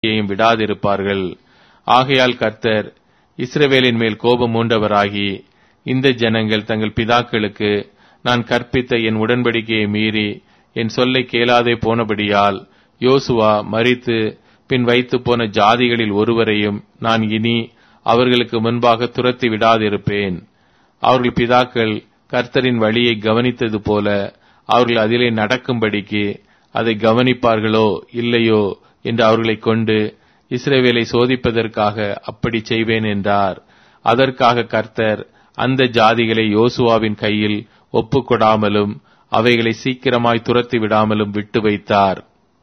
உடன்படிக்கையையும் விடாதிருப்பார்கள் ஆகையால் கர்த்தர் இஸ்ரவேலின் மேல் கோபம் மூண்டவராகி இந்த ஜனங்கள் தங்கள் பிதாக்களுக்கு நான் கற்பித்த என் உடன்படிக்கையை மீறி என் சொல்லை கேளாதே போனபடியால் யோசுவா மரித்து பின் வைத்து போன ஜாதிகளில் ஒருவரையும் நான் இனி அவர்களுக்கு முன்பாக துரத்தி விடாதிருப்பேன் அவர்கள் பிதாக்கள் கர்த்தரின் வழியை கவனித்தது போல அவர்கள் அதிலே நடக்கும்படிக்கு அதை கவனிப்பார்களோ இல்லையோ என்று அவர்களை கொண்டு இஸ்ரேவேலை சோதிப்பதற்காக அப்படி செய்வேன் என்றார் அதற்காக கர்த்தர் அந்த ஜாதிகளை யோசுவாவின் கையில் ஒப்புக்கொடாமலும் அவைகளை சீக்கிரமாய் துரத்தி விடாமலும் விட்டு வைத்தார்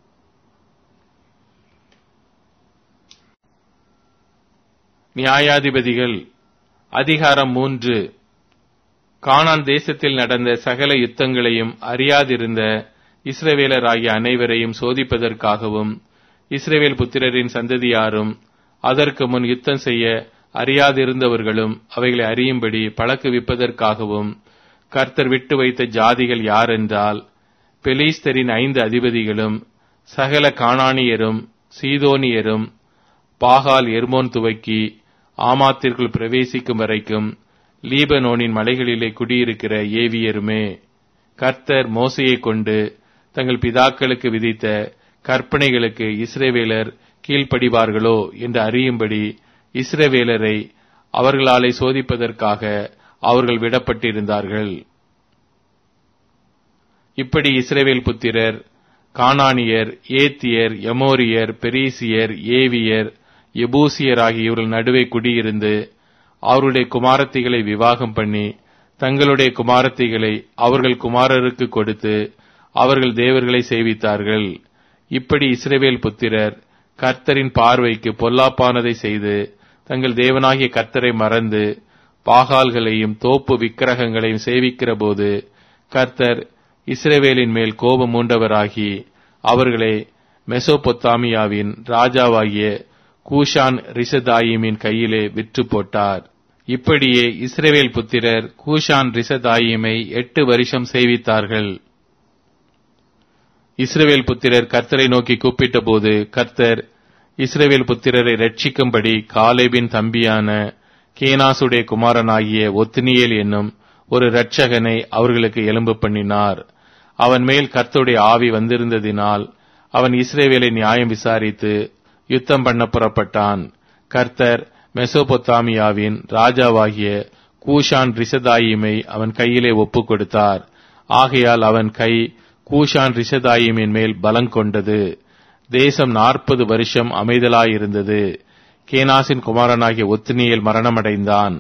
நியாயாதிபதிகள் அதிகாரம் மூன்று கானான் தேசத்தில் நடந்த சகல யுத்தங்களையும் அறியாதிருந்த இஸ்ரவேலராகிய அனைவரையும் சோதிப்பதற்காகவும் இஸ்ரவேல் புத்திரரின் சந்ததியாரும் அதற்கு முன் யுத்தம் செய்ய அறியாதிருந்தவர்களும் அவைகளை அறியும்படி பழக்குவிப்பதற்காகவும் கர்த்தர் விட்டு வைத்த ஜாதிகள் யாரென்றால் பெலிஸ்தரின் ஐந்து அதிபதிகளும் சகல காணானியரும் சீதோனியரும் பாகால் எர்மோன் துவக்கி ஆமாத்திற்குள் பிரவேசிக்கும் வரைக்கும் லீபனோனின் மலைகளிலே குடியிருக்கிற ஏவியருமே கர்த்தர் மோசையை கொண்டு தங்கள் பிதாக்களுக்கு விதித்த கற்பனைகளுக்கு இஸ்ரேவேலர் கீழ்ப்படிவார்களோ என்று அறியும்படி இஸ்ரவேலரை அவர்களாலே சோதிப்பதற்காக அவர்கள் விடப்பட்டிருந்தார்கள் இப்படி இஸ்ரேவேல் புத்திரர் கானானியர் ஏத்தியர் எமோரியர் பெரீசியர் ஏவியர் எபூசியர் ஆகியோர்கள் நடுவே குடியிருந்து அவருடைய குமாரத்திகளை விவாகம் பண்ணி தங்களுடைய குமாரத்திகளை அவர்கள் குமாரருக்கு கொடுத்து அவர்கள் தேவர்களை சேவித்தார்கள் இப்படி இஸ்ரேவேல் புத்திரர் கர்த்தரின் பார்வைக்கு பொல்லாப்பானதை செய்து தங்கள் தேவனாகிய கர்த்தரை மறந்து பாகால்களையும் தோப்பு விக்கிரகங்களையும் சேவிக்கிற போது கர்த்தர் இஸ்ரேவேலின் மேல் கோபம் மூண்டவராகி அவர்களை மெசோபொத்தாமியாவின் ராஜாவாகிய கூஷான் ரிசதாயிமின் கையிலே விற்று போட்டார் இப்படியே இஸ்ரேவேல் புத்திரர் கூஷான் ரிசதாயிமை எட்டு வருஷம் சேவித்தார்கள் இஸ்ரேவேல் புத்திரர் கர்த்தரை நோக்கி கூப்பிட்ட போது கர்த்தர் இஸ்ரேவேல் புத்திரரை ரட்சிக்கும்படி காலேபின் தம்பியான கேனாசுடைய குமாரனாகிய ஒத்தினியேல் என்னும் ஒரு இரட்சகனை அவர்களுக்கு எலும்பு பண்ணினார் அவன் மேல் கர்த்தருடைய ஆவி வந்திருந்ததினால் அவன் இஸ்ரேவேலை நியாயம் விசாரித்து யுத்தம் பண்ண புறப்பட்டான் கர்த்தர் மெசோபொத்தாமியாவின் ராஜாவாகிய கூஷான் ரிசதாயிமை அவன் கையிலே ஒப்புக் கொடுத்தார் ஆகையால் அவன் கை கூஷான் ரிஷதாயிமின் மேல் பலம் கொண்டது தேசம் நாற்பது வருஷம் அமைதலாயிருந்தது கேனாசின் குமாரனாகிய ஒத்தினியல் மரணமடைந்தான்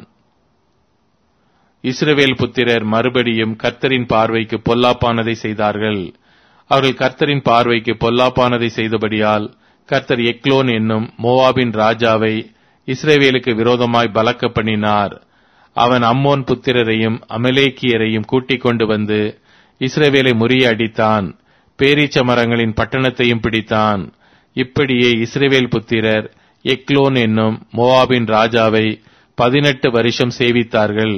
இஸ்ரவேல் புத்திரர் மறுபடியும் கர்த்தரின் பார்வைக்கு பொல்லாப்பானதை செய்தார்கள் அவர்கள் கர்த்தரின் பார்வைக்கு பொல்லாப்பானதை செய்தபடியால் கர்த்தர் எக்லோன் என்னும் மோவாபின் ராஜாவை இஸ்ரேவேலுக்கு விரோதமாய் பலக்க பண்ணினார் அவன் அம்மோன் புத்திரரையும் அமலேக்கியரையும் கூட்டிக் கொண்டு வந்து இஸ்ரேவேலை முறியடித்தான் பேரீச்ச மரங்களின் பட்டணத்தையும் பிடித்தான் இப்படியே இஸ்ரேவேல் புத்திரர் எக்லோன் என்னும் மோவாபின் ராஜாவை பதினெட்டு வருஷம் சேவித்தார்கள்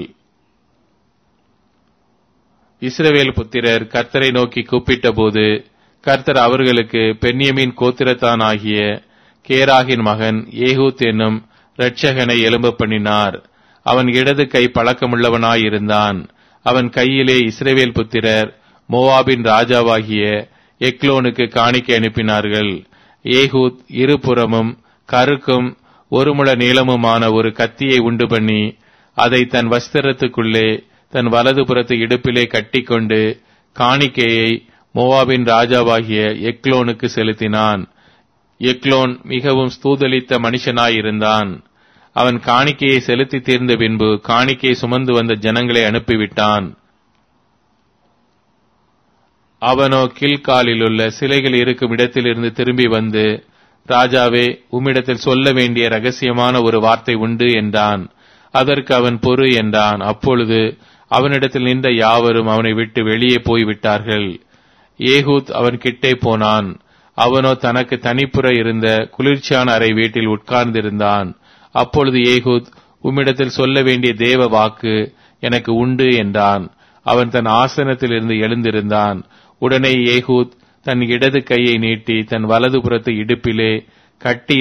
இஸ்ரவேல் புத்திரர் கர்த்தரை நோக்கி கூப்பிட்ட போது கர்த்தர் அவர்களுக்கு பென்யமின் கோத்திரத்தான் ஆகிய கேராகின் மகன் ஏகூத் என்னும் இரட்சகனை எலும்ப பண்ணினார் அவன் இடது கை பழக்கமுள்ளவனாயிருந்தான் அவன் கையிலே இஸ்ரேவேல் புத்திரர் மோவாபின் ராஜாவாகிய எக்லோனுக்கு காணிக்கை அனுப்பினார்கள் ஏகூத் இருபுறமும் கருக்கும் ஒரு முழ நீளமுமான ஒரு கத்தியை உண்டு பண்ணி அதை தன் வஸ்திரத்துக்குள்ளே தன் வலது புறத்து இடுப்பிலே கட்டிக்கொண்டு காணிக்கையை மோவாபின் ராஜாவாகிய எக்லோனுக்கு செலுத்தினான் எக்லோன் மிகவும் ஸ்தூதலித்த மனுஷனாயிருந்தான் அவன் காணிக்கையை செலுத்தி தீர்ந்த பின்பு காணிக்கையை சுமந்து வந்த ஜனங்களை அனுப்பிவிட்டான் அவனோ கீழ்காலில் உள்ள சிலைகள் இருக்கும் இடத்திலிருந்து திரும்பி வந்து ராஜாவே உம்மிடத்தில் சொல்ல வேண்டிய ரகசியமான ஒரு வார்த்தை உண்டு என்றான் அதற்கு அவன் பொறு என்றான் அப்பொழுது அவனிடத்தில் நின்ற யாவரும் அவனை விட்டு வெளியே போய்விட்டார்கள் ஏகூத் அவன் கிட்டே போனான் அவனோ தனக்கு தனிப்புற இருந்த குளிர்ச்சியான அறை வீட்டில் உட்கார்ந்திருந்தான் அப்பொழுது ஏகூத் உம்மிடத்தில் சொல்ல வேண்டிய தேவ வாக்கு எனக்கு உண்டு என்றான் அவன் தன் ஆசனத்தில் இருந்து எழுந்திருந்தான் உடனே ஏகூத் தன் இடது கையை நீட்டி தன் வலது புறத்து இடுப்பிலே கட்டி